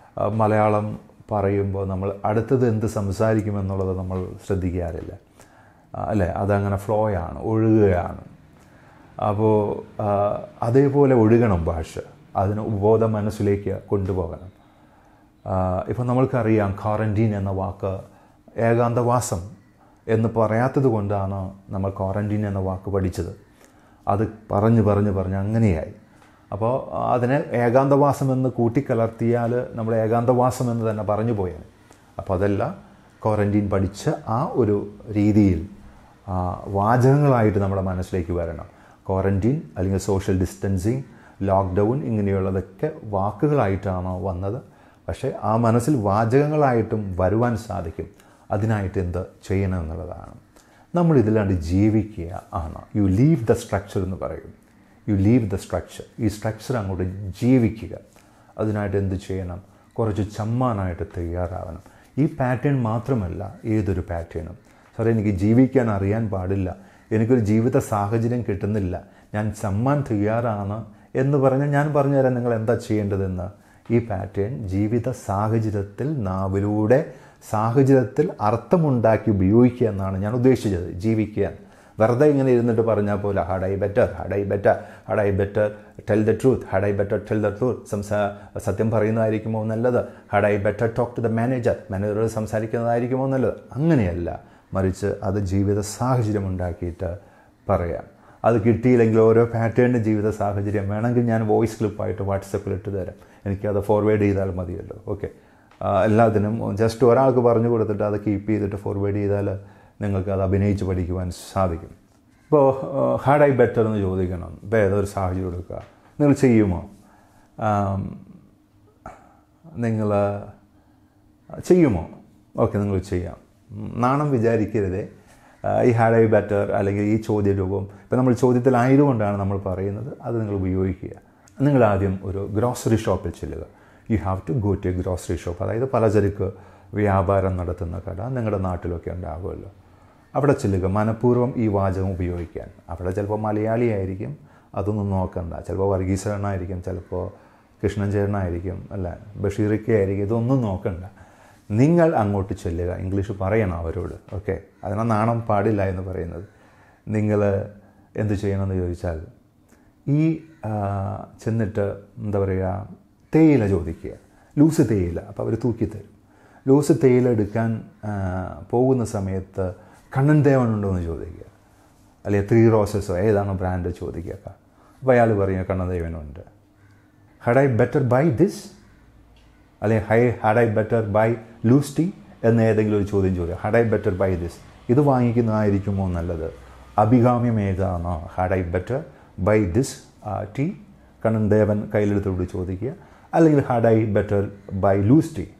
ആ, മലയാളം പറയുമ്പോൾ നമ്മൾ അടുത്തത് എന്ത് സംസാരിക്കുമെന്നുള്ളത് നമ്മൾ ശ്രദ്ധിക്കാറില്ല ആ, അല്ലേ അതങ്ങനെ ഫ്ലോയാണ് ഒഴുകുകയാണ് അപ്പോൾ ആ, അതേപോലെ ഒഴുകണം ഭാഷ അതിന് ഉപബോധ മനസ്സിലേക്ക് കൊണ്ടുപോകണം ഇപ്പം നമ്മൾക്കറിയാം ക്വാറൻറ്റീൻ എന്ന വാക്ക് ഏകാന്തവാസം എന്ന് പറയാത്തത് കൊണ്ടാണ് നമ്മൾ ക്വാറൻറ്റീൻ എന്ന വാക്ക് പഠിച്ചത് അത് പറഞ്ഞ് പറഞ്ഞ് പറഞ്ഞ് അങ്ങനെയായി അപ്പോൾ അതിനെ ഏകാന്തവാസം എന്ന് കൂട്ടിക്കലർത്തിയാൽ നമ്മൾ ഏകാന്തവാസം എന്ന് തന്നെ പറഞ്ഞു പോയാൽ അപ്പോൾ അതല്ല ക്വാറൻറ്റീൻ പഠിച്ച ആ ഒരു രീതിയിൽ ആ, വാചകങ്ങളായിട്ട് നമ്മുടെ മനസ്സിലേക്ക് വരണം ക്വാറൻറ്റീൻ അല്ലെങ്കിൽ സോഷ്യൽ ഡിസ്റ്റൻസിങ് ലോക്ക്ഡൗൺ ഇങ്ങനെയുള്ളതൊക്കെ വാക്കുകളായിട്ടാണ് വന്നത് പക്ഷേ ആ മനസ്സിൽ വാചകങ്ങളായിട്ടും വരുവാൻ സാധിക്കും അതിനായിട്ട് എന്ത് ചെയ്യണം എന്നുള്ളതാണ് നമ്മൾ ഇതിലാണ്ട് ജീവിക്കുക ആണ് യു ലീവ് ദ സ്ട്രക്ചർ എന്ന് പറയും യു ലീവ് ദ സ്ട്രക്ചർ ഈ സ്ട്രക്ചർ അങ്ങോട്ട് ജീവിക്കുക അതിനായിട്ട് എന്ത് ചെയ്യണം കുറച്ച് ചമ്മാനായിട്ട് തയ്യാറാവണം ഈ പാറ്റേൺ മാത്രമല്ല ഏതൊരു പാറ്റേണും സാറേ എനിക്ക് ജീവിക്കാൻ അറിയാൻ പാടില്ല എനിക്കൊരു ജീവിത സാഹചര്യം കിട്ടുന്നില്ല ഞാൻ ചമ്മാൻ തയ്യാറാണ് എന്ന് പറഞ്ഞാൽ ഞാൻ പറഞ്ഞുതരാം നിങ്ങൾ എന്താ ചെയ്യേണ്ടതെന്ന് ഈ പാറ്റേൺ ജീവിത സാഹചര്യത്തിൽ നാവിലൂടെ സാഹചര്യത്തിൽ അർത്ഥമുണ്ടാക്കി ഉപയോഗിക്കുക എന്നാണ് ഞാൻ ഉദ്ദേശിച്ചത് ജീവിക്കാൻ വെറുതെ ഇങ്ങനെ ഇരുന്നിട്ട് പറഞ്ഞാൽ പോലെ had I better had I better had I better tell the truth had I better tell the truth സംസാ സത്യം പറയുന്നതായിരിക്കുമോ നല്ലത് had I better talk to the manager മാനേജറോട് സംസാരിക്കുന്നതായിരിക്കുമോ നല്ലത് അങ്ങനെയല്ല മറിച്ച് അത് ജീവിത സാഹചര്യം ഉണ്ടാക്കിയിട്ട് പറയാം അത് കിട്ടിയില്ലെങ്കിൽ ഓരോ പാറ്റേണിൻ്റെ ജീവിത സാഹചര്യം വേണമെങ്കിൽ ഞാൻ വോയിസ് ക്ലിപ്പായിട്ട് വാട്സപ്പിൽ ഇട്ട് തരാം എനിക്കത് ഫോർവേഡ് ചെയ്താൽ മതിയല്ലോ ഓക്കെ എല്ലാത്തിനും ജസ്റ്റ് ഒരാൾക്ക് പറഞ്ഞു കൊടുത്തിട്ട് അത് കീപ്പ് ചെയ്തിട്ട് ഫോർവേഡ് ചെയ്താൽ നിങ്ങൾക്ക് അത് അഭിനയിച്ച് പഠിക്കുവാൻ സാധിക്കും ഇപ്പോൾ ഹാഡ് ഐ ബെറ്റർ എന്ന് ചോദിക്കണം ഇപ്പോൾ ഏതൊരു സാഹചര്യം എടുക്കുക നിങ്ങൾ ചെയ്യുമോ ആം, നിങ്ങൾ ചെയ്യുമോ ഓക്കെ നിങ്ങൾ ചെയ്യാം ഉം, നാണം വിചാരിക്കരുതേ ആ, ഈ ഹാഡ് ഐ ബെറ്റർ അല്ലെങ്കിൽ ഈ ചോദ്യ രൂപം ഇപ്പം നമ്മൾ ചോദ്യത്തിലായതുകൊണ്ടാണ് നമ്മൾ പറയുന്നത് അത് നിങ്ങൾ ഉപയോഗിക്കുക നിങ്ങൾ ആദ്യം ഒരു ഗ്രോസറി ഷോപ്പിൽ ചെല്ലുക you have to go to a grocery shop അതായത് പലചരക്ക് വ്യാപാരം നടത്തുന്ന കട നിങ്ങളുടെ നാട്ടിലൊക്കെ ഉണ്ടാകുമല്ലോ അവിടെ ചെല്ലുക മനഃപൂർവ്വം ഈ വാചകം ഉപയോഗിക്കാൻ അവിടെ ചിലപ്പോൾ മലയാളിയായിരിക്കും അതൊന്നും നോക്കണ്ട ചിലപ്പോൾ വർഗീസേണായിരിക്കും ചിലപ്പോൾ കൃഷ്ണൻ ചേട്ടനായിരിക്കും അല്ല ബഷീറിക്കയായിരിക്കും ഇതൊന്നും നോക്കണ്ട നിങ്ങൾ അങ്ങോട്ട് ചെല്ലുക ഇംഗ്ലീഷ് പറയണം അവരോട് ഓക്കെ അതിനാ നാണം പാടില്ല എന്ന് പറയുന്നത് നിങ്ങൾ എന്ത് ചെയ്യണമെന്ന് ചോദിച്ചാൽ ഈ ആ, ചെന്നിട്ട് എന്താ പറയുക തേയില ചോദിക്കുക ലൂസ് തേയില അപ്പോൾ അവർ തൂക്കിത്തരും ലൂസ് തേയില എടുക്കാൻ ആ, പോകുന്ന സമയത്ത് കണ്ണൻ ദേവൻ ഉണ്ടോ എന്ന് ചോദിക്കുക അല്ലെങ്കിൽ ത്രീ റോസസോ ഏതാണ് ബ്രാൻഡ് ചോദിക്കുക അപ്പോൾ അയാൾ പറയും കണ്ണൻ ദേവനുണ്ട് had I better buy this അല്ലെങ്കിൽ ഹൈ had I better buy loose tea എന്ന ഏതെങ്കിലും ഒരു ചോദ്യം ചോദിക്കുക had I better buy this ഇത് വാങ്ങിക്കുന്നതായിരിക്കുമോ നല്ലത് അഭികാമ്യം ഏതാണോ had I better buy this tea Kannan Devan കയ്യിലെടുത്തോട് ചോദിക്കുക അല്ലെങ്കിൽ had I better buy loose tea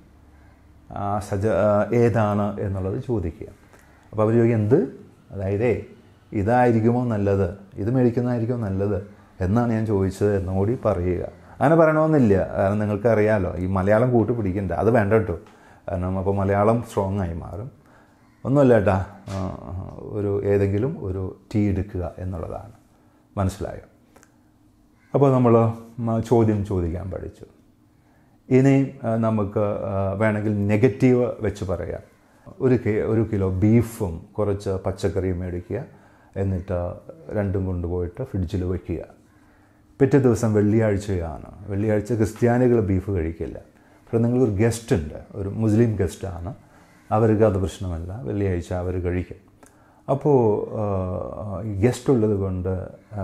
സജ ആ, ഏതാണ് എന്നുള്ളത് ചോദിക്കുക അപ്പോൾ അവർ ചോദിക്കുക എന്ത് അതായത് ഇതായിരിക്കുമോ നല്ലത് ഇത് മേടിക്കുന്നതായിരിക്കുമോ നല്ലത് എന്നാണ് ഞാൻ ചോദിച്ചത് എന്നും കൂടി പറയുക അങ്ങനെ പറയണമെന്നില്ല കാരണം നിങ്ങൾക്ക് അറിയാമല്ലോ ഈ മലയാളം കൂട്ടി പിടിക്കണ്ട അത് വേണ്ട കേട്ടോ കാരണം അപ്പോൾ മലയാളം സ്ട്രോങ് ആയി മാറും ഒന്നുമല്ല ഏട്ടാ ആ, ഒരു ഏതെങ്കിലും ഒരു ടീ എടുക്കുക എന്നുള്ളതാണ് മനസ്സിലായോ അപ്പോൾ നമ്മൾ ചോദ്യം ചോദിക്കാൻ പഠിച്ചു ഇനി ആ, നമുക്ക് ആ, വേണമെങ്കിൽ നെഗറ്റീവ് വെച്ച് പറയാം ഒരു കി- ഒരു കിലോ ബീഫും കുറച്ച് പച്ചക്കറിയും മേടിക്കുക എന്നിട്ട് രണ്ടും കൊണ്ടുപോയിട്ട് ഫ്രിഡ്ജിൽ വയ്ക്കുക പിറ്റേ ദിവസം വെള്ളിയാഴ്ചയാണ് വെള്ളിയാഴ്ച ക്രിസ്ത്യാനികൾ ബീഫ് കഴിക്കില്ല പക്ഷേ നിങ്ങളൊരു ഗസ്റ്റ് ഉണ്ട് ഒരു മുസ്ലിം ഗസ്റ്റാണ് അവർക്ക് അത് പ്രശ്നമല്ല വെള്ളിയാഴ്ച അവർ കഴിക്കും അപ്പോൾ ഈ ഗസ്റ്റ് ഉള്ളത് കൊണ്ട് ആ,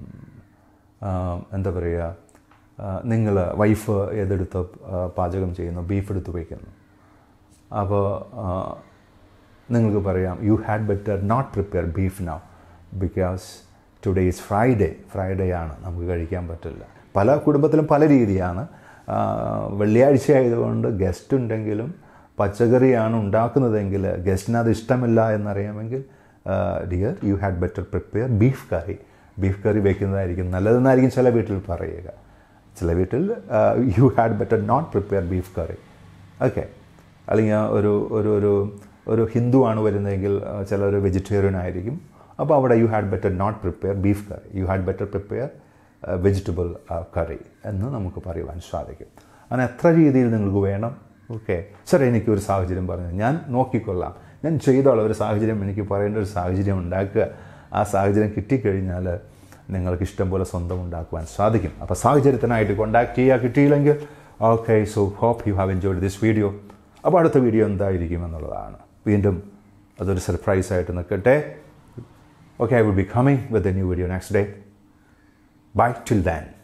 ആ, എന്താ പറയുക നിങ്ങൾ വൈഫ് ഏതെടുത്ത് ആ, പാചകം ചെയ്യുന്നു ബീഫ് എടുത്ത് വയ്ക്കുന്നു അപ്പോൾ നിങ്ങൾക്ക് പറയാം you had better not prepare beef now because today is Friday Friday ആണ് നമുക്ക് കഴിക്കാൻ പറ്റില്ല പല കുടുംബത്തിലും പല രീതിയാണ് ആ, വെള്ളിയാഴ്ച ആയതുകൊണ്ട് ഗസ്റ്റ് ഉണ്ടെങ്കിലും പച്ചക്കറിയാണ് ഉണ്ടാക്കുന്നതെങ്കിൽ ഗസ്റ്റിന് അത് ഇഷ്ടമില്ല എന്നറിയാമെങ്കിൽ dear you had better prepare beef curry beef curry വെക്കുന്നതായിരിക്കും നല്ലതെന്നായിരിക്കും ചില വീട്ടിൽ പറയുക ചില വീട്ടിൽ you had better not prepare beef curry okay അല്ലെങ്കിൽ ഒരു ഒരു ഒരു ഒരു ഹിന്ദു ആണ് വരുന്നതെങ്കിൽ ആ, ചിലർ വെജിറ്റേറിയൻ ആയിരിക്കും അപ്പോൾ അവിടെ you had better not prepare beef curry you had better prepare vegetable curry എന്ന് നമുക്ക് പറയുവാൻ സാധിക്കും അങ്ങനെ എത്ര രീതിയിൽ നിങ്ങൾക്ക് വേണം ഓക്കെ സാർ എനിക്ക് ഒരു സാഹചര്യം പറഞ്ഞു ഞാൻ നോക്കിക്കൊള്ളാം ഞാൻ ചെയ്തോളാം ഒരു സാഹചര്യം എനിക്ക് പറയേണ്ട ഒരു സാഹചര്യം ഉണ്ടാക്കുക ആ സാഹചര്യം കിട്ടിക്കഴിഞ്ഞാൽ നിങ്ങൾക്ക് ഇഷ്ടം പോലെ സ്വന്തം ഉണ്ടാക്കുവാൻ സാധിക്കും അപ്പോൾ സാഹചര്യത്തിനായിട്ട് കോണ്ടാക്ട് ചെയ്യുക കിട്ടിയില്ലെങ്കിൽ okay so hope you have enjoyed this video അപ്പോൾ അടുത്ത വീഡിയോ എന്തായിരിക്കും എന്നുള്ളതാണ് വീണ്ടും അതൊരു സർപ്രൈസ് ആയിട്ട് നിൽക്കട്ടെ okay I will be coming with a new video next day bye till than